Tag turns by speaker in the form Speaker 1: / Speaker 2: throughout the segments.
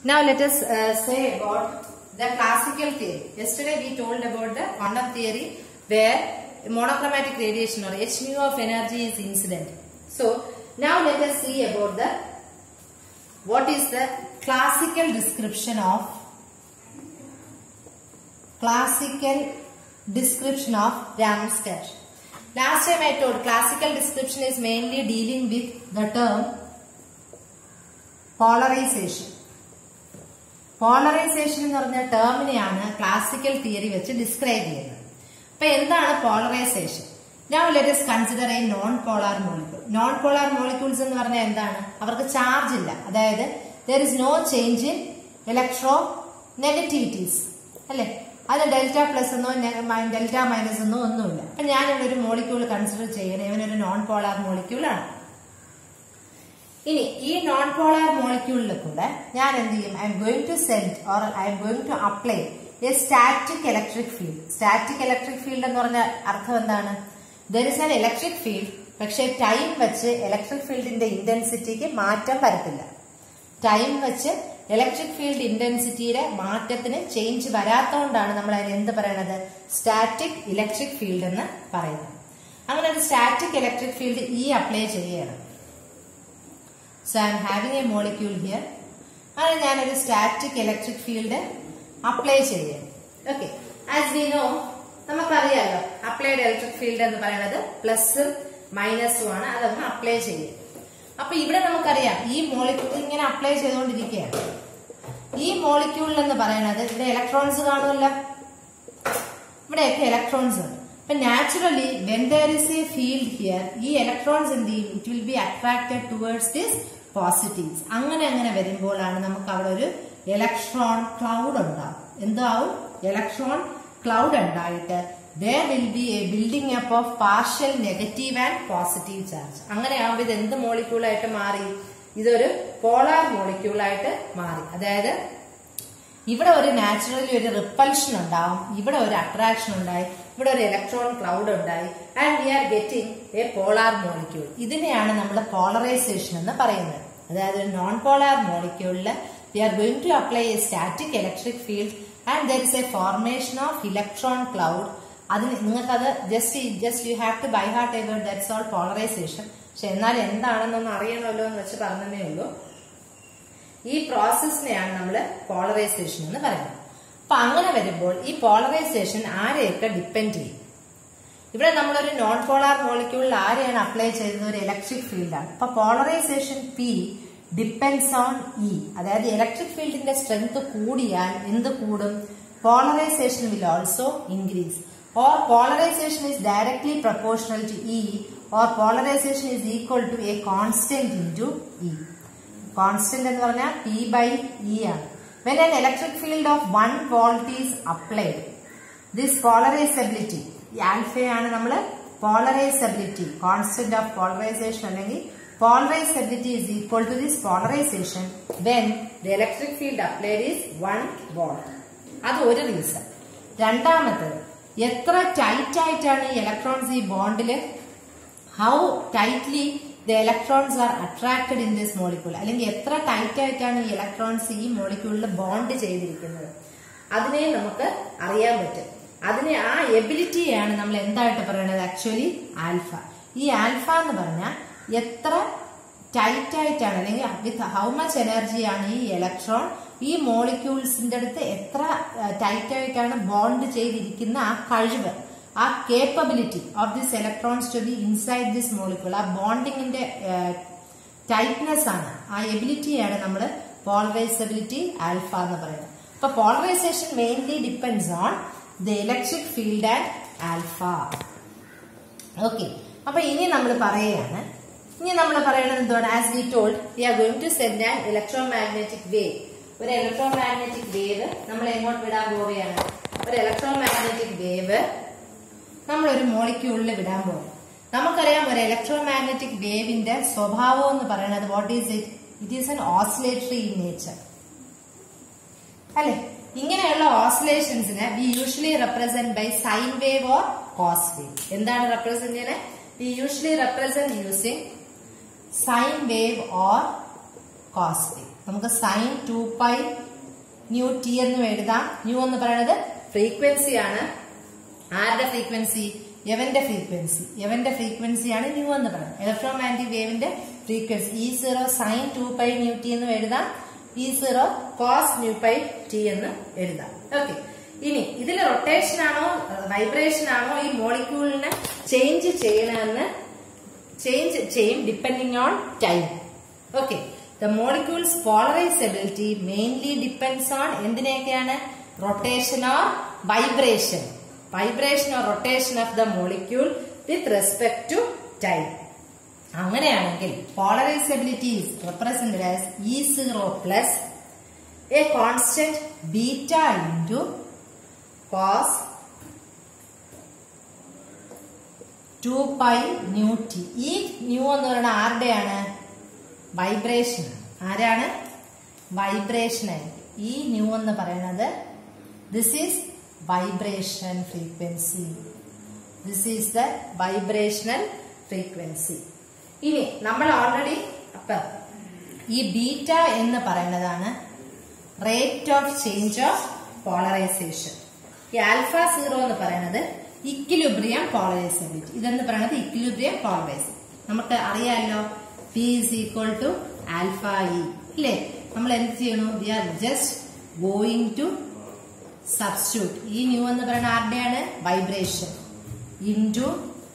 Speaker 1: Now let us uh, say about the classical theory. Yesterday we told about the quantum theory where monochromatic radiation or h nu of energy is incident. So now let us see about the what is the classical description of classical description of Raman star. Last time I told classical description is mainly dealing with the term polarization. Polarization എന്ന് പറഞ്ഞ ടേമിനെയാണ് classical theory വെച്ച് describe ചെയ്യുന്നത് അപ്പൊ എന്താണ് polarization ഞാൻ let's consider a non polar molecule non polar molecules എന്ന് പറഞ്ഞാൽ എന്താണ് അവർക്ക് ചാർജ് ഇല്ല അതായത് there is no change in electronegativities അല്ലെ അത് ഡെൽറ്റ പ്ലസ് എന്നോ ഡെൽറ്റ മൈനസ് എന്നോ ഒന്നുമില്ല അപ്പൊ ഞാനിവിടെ ഒരു മോളിക്യൂൾ കൺസിഡർ ചെയ്യണേ ഇവനൊരു നോൺ പോളാർ മോളിക്യൂൾ ആണ് ഇനി ഈ നോൺ പോളാർ മോളിക്യൂളിൽ കൂടെ ഞാൻ എന്ത് ചെയ്യും I'm going to send or I'm going to apply a static electric field static electric field എന്ന് പറഞ്ഞ അർത്ഥം എന്താണ് there is an electric field പക്ഷെ ടൈം വെച്ച് ഇലക്ട്രിക് ഫീൽഡിന്റെ ഇന്റൻസിറ്റിക്ക് മാറ്റം വരത്തില്ല ടൈം വെച്ച് ഇലക്ട്രിക് ഫീൽഡ് ഇന്റൻസിറ്റിയുടെ മാറ്റത്തിന് ചേഞ്ച് വരാത്തതുകൊണ്ടാണ് നമ്മൾ അതിന് എന്ത് പറയണത് സ്റ്റാറ്റിക് ഇലക്ട്രിക് ഫീൽഡ് എന്ന് പറയുന്നത് അങ്ങനെ ഒരു സ്റ്റാറ്റിക് ഇലക്ട്രിക് ഫീൽഡ് ഈ അപ്ലൈ ചെയ്യണം so I'm having a molecule here അങ്ങനെ ഞാനൊരു സ്റ്റാറ്റിക് ഇലക്ട്രിക് ഫീൽഡ് അപ്ലൈ ചെയ്യും ഓക്കെ ആസ് വി നോ നമുക്കറിയാലോ അപ്ലൈഡ് ഇലക്ട്രിക് ഫീൽഡ് എന്ന് പറയുന്നത് പ്ലസും മൈനസും ആണ് അതൊന്ന് അപ്ലൈ ചെയ്യും അപ്പൊ ഇവിടെ നമുക്കറിയാം ഈ മോളിക്യൂൾ ഇങ്ങനെ അപ്ലൈ ചെയ്തുകൊണ്ടിരിക്കുകയാണ് ഈ മോളിക്യൂളിൽ എന്ന് പറയുന്നത് ഇവിടെ ഇലക്ട്രോൺസ് കാണുമല്ലോ ഇവിടെയൊക്കെ ഇലക്ട്രോൺസ് ഉണ്ട് അപ്പൊ naturally when there is a field here ഈ ഇലക്ട്രോൺസ് എന്ത് ചെയ്യും it will be attracted towards this positives അങ്ങനെ അങ്ങനെ വരുമ്പോഴാണ് നമുക്ക് അവിടെ ഒരു ഇലക്ട്രോൺ ക്ലൗഡ് ഉണ്ടാവും എന്താവും ഇലക്ട്രോൺ ക്ലൗഡ് ഉണ്ടായിട്ട് there will be a building up of partial negative and positive charge അങ്ങനെ ആവുമ്പോൾ ഇത് എന്ത് മോളിക്യൂളായിട്ട് മാറി ഇതൊരു പോളാർ മോളിക്യൂളായിട്ട് മാറി അതായത് ഇവിടെ ഒരു നാച്ചുറലി ഒരു റിപ്പൽഷൻ ഉണ്ടാവും ഇവിടെ ഒരു അട്രാക്ഷൻ ഉണ്ടായി ഇവിടെ ഒരു ഇലക്ട്രോൺ ക്ലൗഡ് ഉണ്ടായി and we are getting a polar molecule ഇതിനെയാണ് നമ്മൾ പോളറൈസേഷൻ എന്ന് പറയുന്നത് അതായത് ഒരു നോൺ പോളാർ മോളിക്യൂളില് we are going to apply a static electric field and there is a formation of electron cloud അതിന് നിങ്ങൾക്കത് just just you have to by heart ever that's all polarization പക്ഷെ എന്നാൽ എന്താണെന്നൊന്ന് അറിയണമല്ലോ എന്ന് വെച്ച് പറഞ്ഞതേ ഉള്ളൂ ഈ പ്രോസസ്സിനെയാണ് നമ്മൾ പോളറൈസേഷൻ എന്ന് പറയുന്നത് അപ്പൊ അങ്ങനെ വരുമ്പോൾ ഈ പോളറൈസേഷൻ ആരെയൊക്കെ ഡിപ്പെൻഡ് ചെയ്യും ഇവിടെ നമ്മളൊരു നോൺ പോളാർ മോളിക്യൂളിൽ ആരെയാണ് അപ്ലൈ ചെയ്തത് ഒരു ഇലക്ട്രിക് ഫീൽഡാണ് അപ്പൊ polarization P depends on E അതായത് ഇലക്ട്രിക് ഫീൽഡിന്റെ സ്ട്രെങ്ത് കൂടിയാൽ എന്ത് കൂടും polarization will also increase or polarization is directly proportional to E or polarization is equal to a constant into E constant എന്ന് പറഞ്ഞാൽ പി ബൈ ഇ ആണ് when an electric field of one volt is applied this polarizability ഈ ആൽഫയാണ് നമ്മൾ polarizability constant of polarization അല്ലെങ്കിൽ polarizability is equal to this polarization when the electric field applied is one volt അത് ഒരു reason രണ്ടാമത്തത് എത്ര tight ആയിട്ടാണ് ഈ ഇലക്ട്രോൺസ് ഈ ബോണ്ടില് how tightly the electrons are attracted in this molecule അല്ലെങ്കിൽ എത്ര ടൈറ്റ് ആയിട്ടാണ് ഈ ഇലക്ട്രോൺസ് ഈ മോളിക്യൂളിൽ ബോണ്ട് ചെയ്തിരിക്കുന്നത് അതിനെ നമുക്ക് അറിയാൻ പറ്റും അതിനെ ആ എബിലിറ്റിയാണ് നമ്മൾ എന്തായിട്ട് പറയുന്നത് ആക്ച്വലി ആൽഫ ഈ ആൽഫ എന്ന് പറഞ്ഞാൽ എത്ര ടൈറ്റ് ആയിട്ടാണ് അല്ലെങ്കിൽ വിത്ത് ഹൗ മച്ച് എനർജിയാണ് ഈ ഇലക്ട്രോൺ ഈ മോളിക്യൂൾസിന്റെ അടുത്ത് എത്ര ടൈറ്റ് ആയിട്ടാണ് ബോണ്ട് ചെയ്തിരിക്കുന്ന ആ കഴിവ് ആ capability of this electrons to be inside this molecule ആ ബോണ്ടിങ്ങിന്റെ ടൈറ്റ്നെസ് ആണ് ആ എബിലിറ്റിയാണ് നമ്മൾ പോളറൈസബിലിറ്റി ആൽഫ എന്ന് പറയുന്നത് അപ്പൊ polarisation mainly depends on the electric field and alpha okay അപ്പൊ ഇനി നമ്മൾ പറയുകയാണ് ഇനി നമ്മൾ പറയുന്നത് എന്താണ് as we told we are going to send an electromagnetic wave ഒരു ഇലക്ട്രോ മാഗ്നറ്റിക് വേവ് നമ്മൾ എങ്ങോട്ട് വിടാൻ പോവുകയാണ് ഒരു ഇലക്ട്രോ മാഗ്നറ്റിക് വേവ് നമ്മൾ ഒരു മോളിക്യൂളിൽ വിടാൻ പോകും നമുക്കറിയാം ഒരു ഇലക്ട്രോ മാഗ്നറ്റിക് വേവിന്റെ സ്വഭാവം എന്ന് പറയുന്നത് what is it it is an oscillatory in nature അല്ലെ ഇങ്ങനെയുള്ള ഓസിലേഷൻസിനെ we usually represent by sine wave or cos wave എന്താണ് റെപ്രസെന്റ് ചെയ്യുന്നത് we usually represent using sine wave or cos wave നമുക്ക് sine two pi nu T എന്നും എഴുതാം nu എന്ന് പറയുന്നത് ഫ്രീക്വൻസി ആണ് ആരുടെ ഫ്രീക്വൻസി എവന്റെ ഫ്രീക്വൻസി എവന്റെ ഫ്രീക്വൻസിയാണ് ന്യൂ എന്ന് പറയുന്നത് ഇലക്ട്രോമാഗ്നറ്റിക് വേവിന്റെ frequency E zero sine two pi nu T എന്ന് എഴുതാം E zero cos nu pi T എന്ന് എഴുതാം ഓക്കെ ഇനി ഇതിൽ റൊട്ടേഷൻ ആണോ വൈബ്രേഷൻ ആണോ ഈ മോളിക്യൂളിനെ ചേഞ്ച് ചെയ്യണമെന്ന് ചേഞ്ച് ചെയ്യും depending on time okay the molecules polarisability mainly depends on എന്തിനെയൊക്കെയാണ് rotation or vibration vibration or rotation of the molecule with respect to time അങ്ങനെയാണെങ്കിൽ polarisability is represented as E zero plus a constant beta into cos two pi nu T ഈ nu എന്ന് പറയുന്നത് ആരുടെയാണ് vibration ആരാണ് vibration ആയിരിക്കും ഈ nu എന്ന് പറയുന്നത് this is vibration frequency this is the vibrational frequency ഇനി നമ്മൾ ഓൾറെഡി അപ്പൊ ഈ ബീറ്റ എന്ന് പറയുന്നതാണ് rate of change of polarisation ഈ ആൽഫ സീറോ എന്ന് പറയുന്നത് ഇക്വിലിബ്രിയം പോളറൈസബിലിറ്റി ഇതെന്ന് പറയുന്നത് ഇക്വിലിബ്രിയം പോളറൈസിബിലിറ്റി നമുക്ക് അറിയാമല്ലോ P is equal to alpha E ഇല്ലേ നമ്മൾ എന്ത് ചെയ്യണു we are just going to substitute ഈ ന്യൂ എന്ന് പറയുന്ന ആരുടെയാണ് vibration into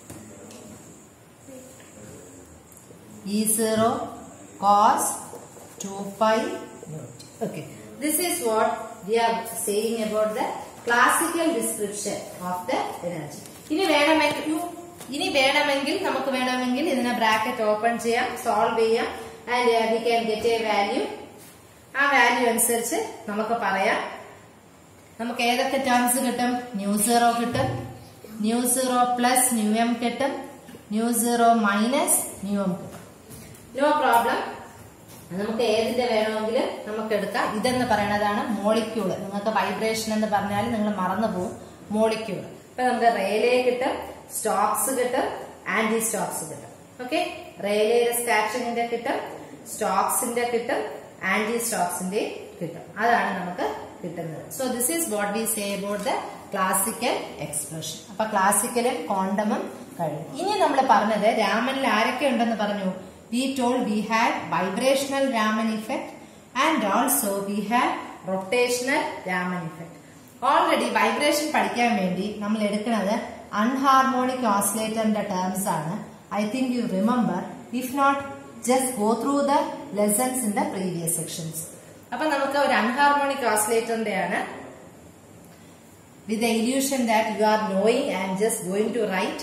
Speaker 1: E zero cos two pi okay this is what we are saying about the classical description of the energy ഇനി വേണമെങ്കിൽ യ്യോ, ഇനി വേണമെങ്കിൽ നമുക്ക് വേണമെങ്കിൽ ഇതിനെ ബ്രാക്കറ്റ് ഓപ്പൺ ചെയ്യാം സോൾവ് ചെയ്യാം and we can get a value ആ വാല്യൂ അനുസരിച്ച് നമുക്ക് പറയാം നമുക്ക് ഏതൊക്കെ ടേംസ് കിട്ടും ന്യൂ സീറോ കിട്ടും nu zero plus nu M കിട്ടും nu zero minus nu M കിട്ടും നോ പ്രോബ്ലം നമുക്ക് ഏതിന്റെ വേണമെങ്കിലും നമുക്ക് എടുക്കാം ഇതെന്ന് പറയുന്നതാണ് മോളിക്യൂള് നിങ്ങൾക്ക് വൈബ്രേഷൻ എന്ന് പറഞ്ഞാൽ നിങ്ങൾ മറന്നു പോകും മോളിക്യൂള് ഇപ്പൊ നമുക്ക് റെയിലേ കിട്ടും സ്റ്റോക്സ് കിട്ടും ആന്റി സ്റ്റോക്സ് കിട്ടും ഓക്കെ റെയിലേയുടെ സ്കാറ്ററിംഗിന്റെ കിട്ടും സ്റ്റോക്സിന്റെ കിട്ടും ആന്റി സ്റ്റോക്സിന്റെ കിട്ടും അതാണ് നമുക്ക് കിട്ടുന്നത് so this is what we say about the classical expression അപ്പൊ ക്ലാസിക്കലും ക്വാണ്ടമും കഴിഞ്ഞു ഇനി നമ്മൾ പറഞ്ഞത് രാമനിൽ ആരൊക്കെ ഉണ്ടെന്ന് പറഞ്ഞു we told we had vibrational Raman effect and also we had rotational Raman effect. Already vibration പഠിക്കാൻ വേണ്ടി നമ്മൾ എടുക്കുന്നത് അൺഹാർമോണിക് ഓസിലേറ്ററിന്റെ ടേംസ് ആണ് I think you remember if not just go through the lessons in the previous sections അപ്പൊ നമുക്ക് ഒരു anharmonic ഓസിലേറ്ററിന്റെ ആണ് with the illusion that you are knowing and just going to write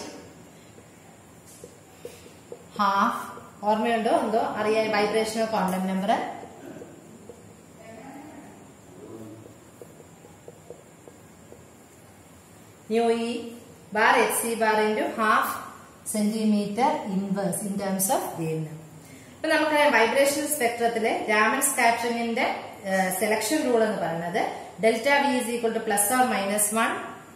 Speaker 1: half ഓർമ്മയുണ്ടോ എന്തോ അറിയാൻ വൈബ്രേഷനോ quantum number nu E bar X C bar into half centimetre inverse in terms of gain അപ്പൊ നമുക്കറിയാം വൈബ്രേഷൻ സ്പെക്ട്രത്തിലെ രാമൻ സ്കാറ്ററിംഗിന്റെ സെലക്ഷൻ റൂൾ എന്ന് പറയുന്നത് delta V is equal to plus or minus one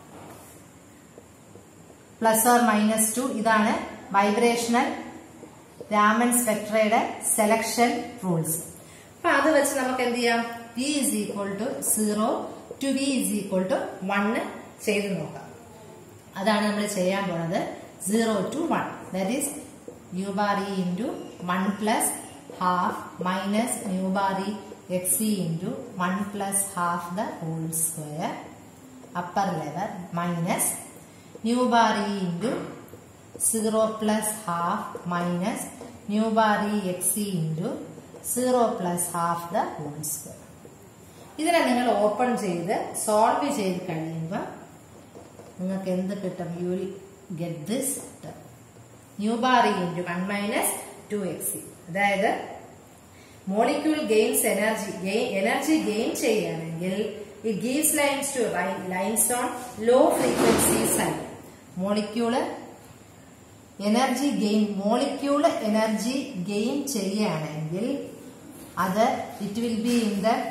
Speaker 1: plus or minus two ഇതാണ് vibrational Raman സ്പെക്ട്രയുടെ selection rules അപ്പൊ അത് വെച്ച് നമുക്ക് എന്ത് ചെയ്യാം V is equal to zero two V is equal to one ചെയ്ത് നോക്കാം അതാണ് നമ്മൾ ചെയ്യാൻ പോണത് zero two one that is nu bar E into one plus half minus nu bar E X E into one plus half the whole square upper level minus nu bar E into zero plus half minus nu bar E X E into zero plus half the whole square ഇതിനെ നിങ്ങൾ open ചെയ്ത് solve ചെയ്ത് കഴിയുമ്പോൾ നിങ്ങൾക്ക് എന്ത് കിട്ടും you will get this nu bar E into one minus two X E അതായത് molecule gains energy energy gain ചെയ്യുകയാണെങ്കിൽ it gives lines two lines on low frequency side molecule energy gain molecule energy gain ചെയ്യുകയാണെങ്കിൽ അത് it will be in the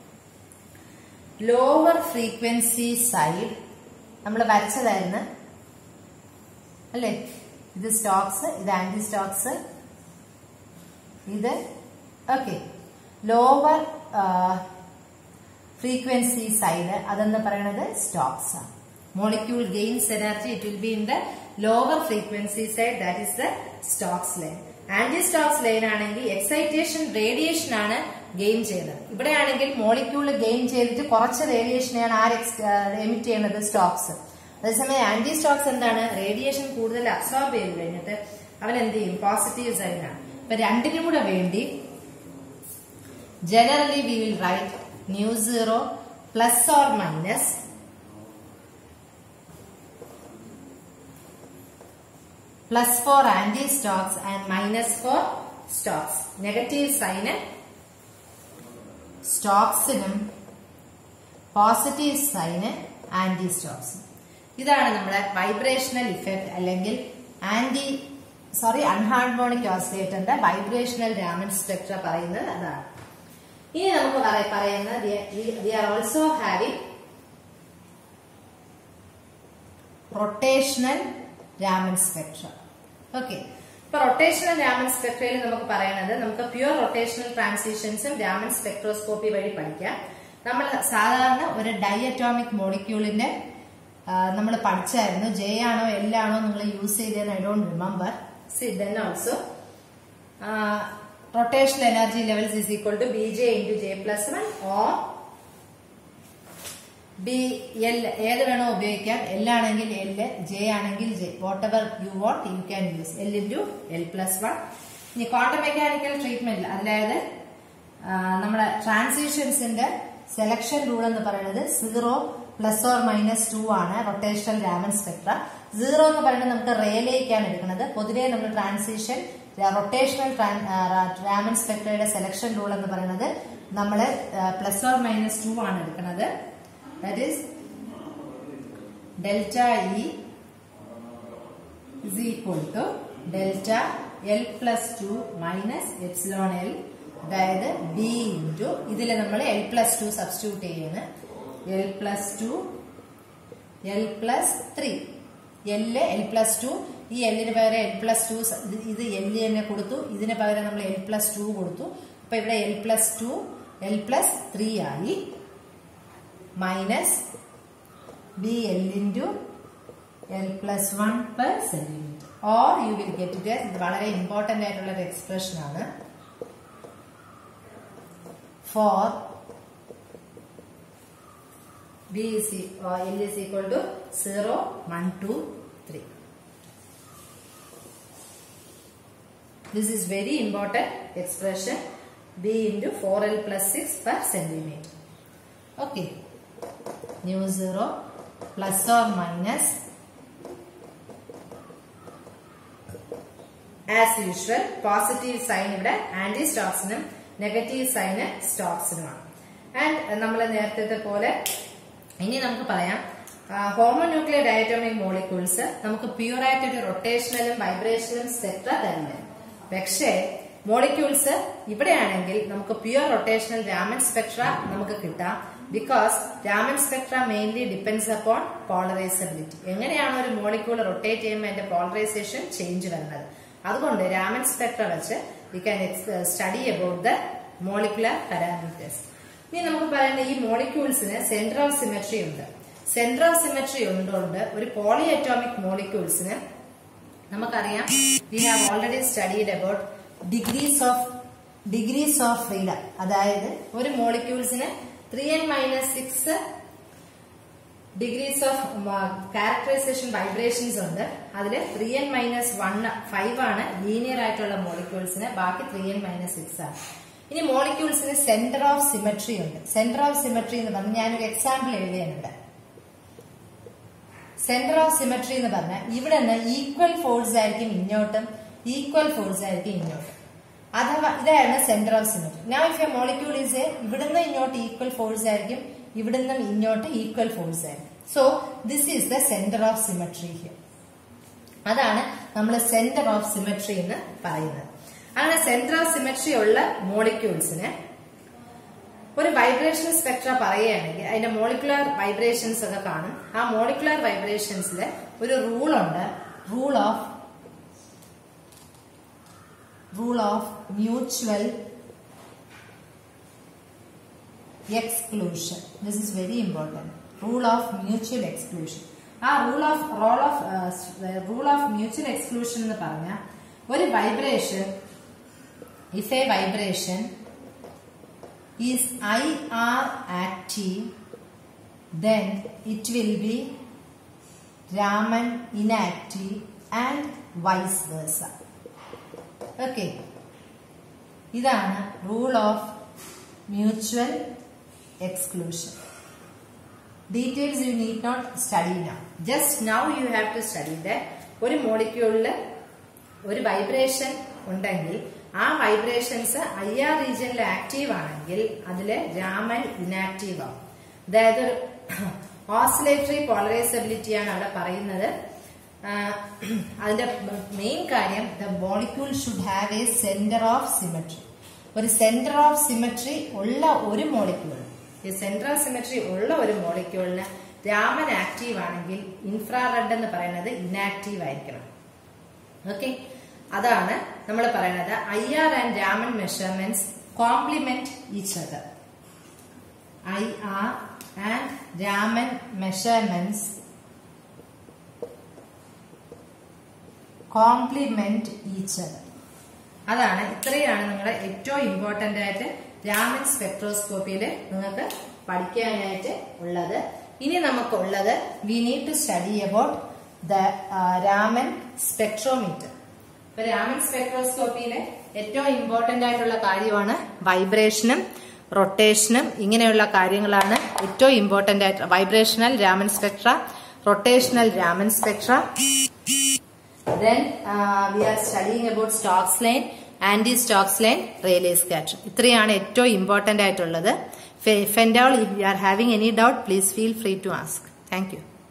Speaker 1: lower frequency side നമ്മൾ വരച്ചതായിരുന്നു അല്ലേ ഇത് Stokes ഇത് anti Stokes ഇത് okay lower frequency side അതെന്ന് പറയുന്നത് സ്റ്റോക്സ് ആണ് molecule gains energy it will be in the lower frequency side that is the Stokes line anti Stokes line ആണെങ്കിൽ എക്സൈറ്റേഷൻ റേഡിയേഷൻ ആണ് ഗെയിൻ ചെയ്യുന്നത് ഇവിടെ ആണെങ്കിൽ മോളിക്യൂൾ ഗെയിൻ ചെയ്തിട്ട് കുറച്ച് റേഡിയേഷനെയാണ് ആര് എമിറ്റ് ചെയ്യുന്നത് സ്റ്റോക്സ് അതേസമയം ആന്റി സ്റ്റോക്സ് എന്താണ് റേഡിയേഷൻ കൂടുതൽ അബ്സോർബ് ചെയ്ത് കഴിഞ്ഞിട്ട് അവൻ എന്ത് ചെയ്യും പോസിറ്റീവ് സൈനാണ് ഇപ്പൊ രണ്ടിനും കൂടെ വേണ്ടി generally we will write nu zero plus or minus plus for anti Stokes and minus for Stokes negative sign സ്റ്റോക്സിനും പോസിറ്റീവ് സൈന് ആന്റി സ്റ്റോക്സ് ഇതാണ് നമ്മുടെ വൈബ്രേഷണൽ ഇഫക്റ്റ് അല്ലെങ്കിൽ ആന്റി സോറി അൺഹാർമോണിക് ഓസിലേറ്ററിന്റെ വൈബ്രേഷണൽ രാമൻ സ്പെക്ട്ര പറയുന്നത് അതാണ് ഇനി നമുക്ക് പറയ- പറയുന്നത് we are also having rotational Raman spectra okay ഇപ്പൊ റൊട്ടേഷണൽ രാമൻ സ്പെക്ട്രയിൽ നമുക്ക് പറയുന്നത് നമുക്ക് പ്യുവർ റൊട്ടേഷണൽ ട്രാൻസിഷൻസും രാമൻ സ്പെക്ട്രോസ്കോപ്പി വഴി പഠിക്കാം നമ്മൾ സാധാരണ ഒരു ഡൈഅറ്റോമിക് മോളിക്യൂളിന്റെ നമ്മൾ പഠിച്ചായിരുന്നു ജെ ആണോ എൽ ആണോ നിങ്ങൾ യൂസ് ചെയ്തതെന്ന് I don't remember C then also rotational energy levels is equal to B J into J plus one or B L ഏത് വേണോ ഉപയോഗിക്കാം എൽ ആണെങ്കിൽ എൽ ജെ ആണെങ്കിൽ J whatever you want you can use L into L plus one ഇനി quantum mechanical ട്രീറ്റ്മെന്റിൽ അതായത് ആ, നമ്മുടെ ട്രാൻസിഷൻസിന്റെ സെലക്ഷൻ റൂൾ എന്ന് പറയുന്നത് zero plus or minus two ആണ് റൊട്ടേഷണൽ രാമൻ സ്പെക്ട്ര സീറോ എന്ന് പറയുന്നത് നമുക്ക് റേലേക്കാണ് എടുക്കുന്നത് പൊതുവെ നമ്മൾ ട്രാൻസിഷൻ റൊട്ടേഷണൽ രാമൻ സ്പെക്ട്രയുടെ സെലക്ഷൻ റൂൾ എന്ന് പറയുന്നത് നമ്മൾ പ്ലസ് ഓർ മൈനസ് ടു ആണ് എടുക്കുന്നത് that is delta E is equal to delta L plus 2 minus epsilon L അതായത് ബി ഇൻറ്റു ഇതിൽ നമ്മൾ എൽ പ്ലസ് ടു സബ്സ്റ്റിറ്റ്യൂട്ട് ചെയ്യുന്നത് L plus two L plus three L L plus two ഈ എല്ലിന് പകരം L plus to ഇത് എല്ല് തന്നെ കൊടുത്തു ഇതിന് പകരം നമ്മൾ എൽ പ്ലസ് ടു കൊടുത്തു അപ്പൊ ഇവിടെ L plus two L plus three ആയി minus B L into L plus one per centimetre or you will get it ഇത് വളരെ ഇമ്പോർട്ടന്റ് ആയിട്ടുള്ള ഒരു എക്സ്പ്രഷൻ ആണ് for B is L is equal to zero one two three this is very important expression B into four L plus six per centimetre okay nu zero plus or minus as usual positive sign ഇവിടെ anti സ്റ്റോക്സിനും negative sign സ്റ്റോക്സിനുമാണ് and നമ്മൾ നേരത്തെ പോലെ ഇനി നമുക്ക് പറയാം homonuclear diatomic molecules നമുക്ക് പ്യൂർ ആയിട്ട് ഒരു റൊട്ടേഷണലും വൈബ്രേഷണലും സ്പെക്ട്ര തരുന്നത് പക്ഷേ മോളിക്യൂൾസ് ഇവിടെയാണെങ്കിൽ നമുക്ക് പ്യുവർ റൊട്ടേഷണൽ രാമൻ സ്പെക്ട്ര നമുക്ക് കിട്ടാം because Raman spectra mainly depends upon polarisability എങ്ങനെയാണ് ഒരു മോളിക്യൂൾ റൊട്ടേറ്റ് ചെയ്യുമ്പോൾ അതിന്റെ പോളറൈസേഷൻ ചേഞ്ച് വരുന്നത് അതുകൊണ്ട് രാമൻ സ്പെക്ട്ര വെച്ച് we can study about the molecular parameters ഇനി നമുക്ക് പറയുന്ന ഈ മോളിക്യൂൾസിന് സെന്റർ ഓഫ് സിമെട്രി ഉണ്ട് സെന്റർ ഓഫ് സിമെട്രി ഉണ്ടുകൊണ്ട് ഒരു പോളി അറ്റോമിക് മോളിക്യൂൾസിന് നമുക്കറിയാം we have already studied about degrees of degrees of freedom അതായത് ഒരു മോളിക്യൂൾസിന് three N minus six degrees of characterisation vibrations ഉണ്ട് അതിൽ three N minus one five ആണ് ലീനിയർ ആയിട്ടുള്ള മോളിക്യൂൾസിന് ബാക്കി ത്രീ എൻ മൈനസ് സിക്സ് ആണ് ഇനി മോളിക്യൂൾസിന് സെന്റർ ഓഫ് സിമെട്രി ഉണ്ട് സെന്റർ ഓഫ് സിമെട്രി എന്ന് പറഞ്ഞാൽ ഞാനൊരു എക്സാമ്പിൾ എഴുതിയുണ്ട് സെന്റർ ഓഫ് സിമെട്രി എന്ന് പറഞ്ഞാൽ ഇവിടെ നിന്ന് ഈക്വൽ ഫോഴ്സ് ആയിരിക്കും ഇങ്ങോട്ടും ഈക്വൽ ഫോഴ്സ് ആയിരിക്കും ഇങ്ങോട്ടും അഥവാ ഇതായിരുന്നു സെന്റർ ഓഫ് സിമെട്രി ഞാൻ if a molecule is a ഇവിടുന്ന് ഇങ്ങോട്ട് ഈക്വൽ ഫോഴ്സ് ആയിരിക്കും ഇവിടുന്ന് ഇങ്ങോട്ട് ഈക്വൽ ഫോഴ്സ് ആയിരിക്കും so this is the centre of symmetry here അതാണ് നമ്മൾ സെന്റർ ഓഫ് സിമെട്രി എന്ന് പറയുന്നത് അങ്ങനെ സെന്റർ ഓഫ് സിമെട്രി ഉള്ള മോളിക്യൂൾസിന് ഒരു വൈബ്രേഷൻ സ്പെക്ട്ര പറയുകയാണെങ്കിൽ അതിന്റെ മോളിക്കുലർ വൈബ്രേഷൻസ് ഒക്കെ കാണും ആ മോളിക്കുലർ വൈബ്രേഷൻസിൽ ഒരു റൂൾ ഉണ്ട് rule of rule of mutual exclusion. This is very important. Rule of mutual exclusion. ആ rule of role of rule of mutual exclusion എന്ന് പറഞ്ഞാൽ ഒരു vibration if a vibration is I R active then it will be Raman inactive and vice versa. Okay. ഇതാണ് rule of mutual exclusion details you need not study now just now you have to study the ഒരു മോളിക്യൂളില് ഒരു vibration ഉണ്ടെങ്കിൽ ആ vibrations I R റീജിയനിൽ active ആണെങ്കിൽ അതില് Raman inactive ആവും അതായത് ഒരു ഓസിലേറ്ററി പോളറൈസബിലിറ്റി ആണ് അവിടെ പറയുന്നത് അതിന്റെ മെയിൻ കാര്യം the molecule should have a centre of symmetry ഒരു സെന്റർ ഓഫ് സിമെട്രി ഉള്ള ഒരു മോളിക്യൂൾ ഈ സെന്റർ ഓഫ് സിമെട്രി ഉള്ള ഒരു മോളിക്യൂളിന് രാമൻ ആക്റ്റീവ് ആണെങ്കിൽ ഇൻഫ്രാറെഡ് എന്ന് പറയുന്നത് ഇനാക്റ്റീവ് ആയിരിക്കണം ഓക്കെ അതാണ് നമ്മൾ പറയുന്നത് I R and Raman measurements complement each other I R and Raman measurements complement each other. അതാണ് ഇത്രയാണ് നിങ്ങളുടെ ഏറ്റവും ഇമ്പോർട്ടന്റ് ആയിട്ട് രാമൻ സ്പെക്ട്രോസ്കോപ്പിയിൽ നിങ്ങൾക്ക് പഠിക്കാനായിട്ട് ഉള്ളത് ഇനി നമുക്കുള്ളത് we need to study about the Raman spectrometer ഇപ്പൊ രാമൻ സ്പെക്ട്രോസ്കോപ്പിയിലെ ഏറ്റവും ഇമ്പോർട്ടന്റ് ആയിട്ടുള്ള കാര്യമാണ് വൈബ്രേഷനും റൊട്ടേഷനും ഇങ്ങനെയുള്ള കാര്യങ്ങളാണ് ഏറ്റവും ഇമ്പോർട്ടന്റ് ആയിട്ട് vibrational Raman spectra rotational Raman spectra then we are studying about Stokes line anti Stokes line Rayleigh scatter ഇത്രയാണ് ഏറ്റവും ഇമ്പോർട്ടന്റ് ആയിട്ടുള്ളത് ഫെൻഡോൾ if you are having any doubt please feel free to ask thank U